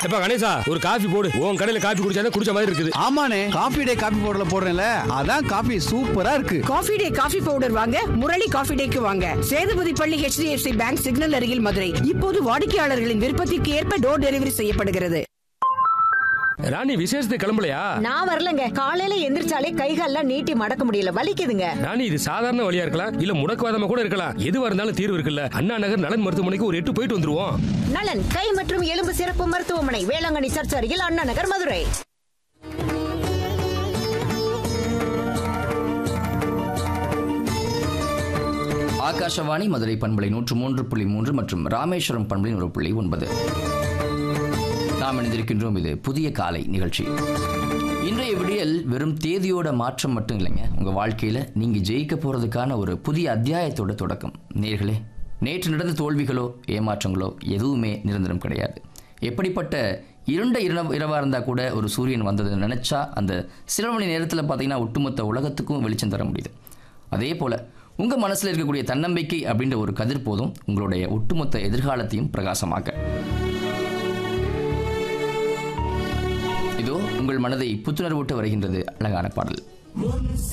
எப்ப கணேசா ஒரு காஃபி போடு உன் கடையில காஃபி குடிச்சாதான் குடிச்ச மாதிரி இருக்குது ஆமாண்ணே காபி டே காபி பவுடர்ல போடுறேன்ல அதான் காபி சூப்பரா இருக்கு காஃபி டே காஃபி பவுடர் வாங்க முரளி காஃபி டேக்கு வாங்க சேதுபதி பள்ளி HDFC பேங்க் சிக்னல் அருகில் மதுரை இப்போது வாடிக்கையாளர்களின் விருப்பத்திற்கு ஏற்ப டோர் டெலிவரி செய்யப்படுகிறது ராணி விசேஷத்துக்கு கிளம்பலையா நான் வரலங்க காலையில எந்திரிச்சாலே கைகால்லாம் நீட்டி மடக்க முடியல வலிக்குதுங்க ராணி இது சாதாரண வழியா இருக்கலாம் இல்ல முடக்குவாதமா கூட இருக்கலாம் எதுவா இருந்தாலும் தீர்வு இருக்குல்ல அண்ணா நகர் நலன் மருத்துவமனைக்கு ஒரு எட்டு போயிட்டு வந்துருவோம் நலன் கை மற்றும் எலும்பு சிறப்பு மருத்துவமனை வேளாங்கண்ணி சர்ச் அருகில் அண்ணா நகர் மதுரை ஆகாஷவாணி மதுரை பண்பலை நூற்று மூன்று புள்ளி மூன்று மற்றும் ராமேஸ்வரம் பண்பலை நூறு புள்ளி ஒன்பது நாம் இணைந்திருக்கின்றோம் இது புதிய காலை நிகழ்ச்சி இன்றைய விடியல் வெறும் தேதியோட மாற்றம் மட்டும் இல்லைங்க உங்கள் வாழ்க்கையில் நீங்கள் ஜெயிக்க போகிறதுக்கான ஒரு புதிய அத்தியாயத்தோட தொடக்கம் நேர்களே நேற்று நடந்த தோல்விகளோ ஏமாற்றங்களோ எதுவுமே நிரந்தரம் கிடையாது எப்படிப்பட்ட இருண்ட இரவு இரவாக இருந்தால் கூட ஒரு சூரியன் வந்ததை நினச்சா அந்த சில மணி நேரத்தில் பார்த்தீங்கன்னா ஒட்டுமொத்த உலகத்துக்கும் வெளிச்சம் தர முடியுது அதே போல் உங்கள் மனசில் இருக்கக்கூடிய தன்னம்பிக்கை அப்படின்ற ஒரு கதிர் போதும் உங்களுடைய ஒட்டுமொத்த எதிர்காலத்தையும் பிரகாசமாக்க இதோ உங்கள் மனதை புத்துணர்வூட்ட வருகின்றது அழகான பாடல்